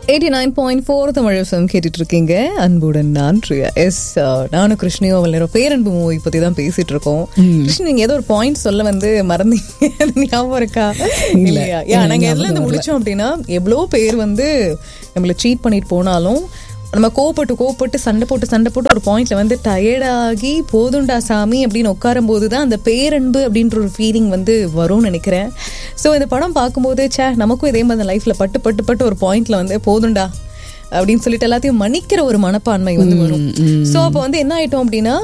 eighty nine point four Tamil FM கேட்டுட்டு இருக்கீங்க அன்புடன் நான் பிரியா எஸ் நானும் கிருஷ்ணியும் அவள் நேரம் பேரன்பு மூவி பத்தி தான் பேசிட்டு இருக்கோம் கிருஷ்ணன் நீங்க ஏதோ ஒரு பாயிண்ட் சொல்ல வந்து மறந்தீங்க அது ஞாபகம் இருக்கா இல்லையா யா நாங்க எதுல இருந்து முடிச்சோம் அப்படின்னா எவ்வளோ பேர் வந்து நம்மள சீட் பண்ணிட்டு போனாலும் நம்ம கோவப்பட்டு கோவப்பட்டு சண்டை போட்டு சண்டை போட்டு ஒரு பாயிண்ட்ல வந்து டயர்டாகி போதுண்டா சாமி அப்படின்னு உட்காரும் போது தான் அந்த பேரன்பு அப்படின்ற ஒரு ஃபீலிங் வந்து வரும்னு நினைக்கிறேன் ஸோ இந்த படம் பார்க்கும்போது சே நமக்கும் இதே மாதிரி லைஃப்ல பட்டு பட்டு பட்டு ஒரு பாயிண்ட்ல வந்து போதுண்டா அப்படின்னு சொல்லிட்டு எல்லாத்தையும் மன்னிக்கிற ஒரு மனப்பான்மை வந்து வரும் ஸோ அப்போ வந்து என்ன ஆயிட்டோம் அப்படின்னா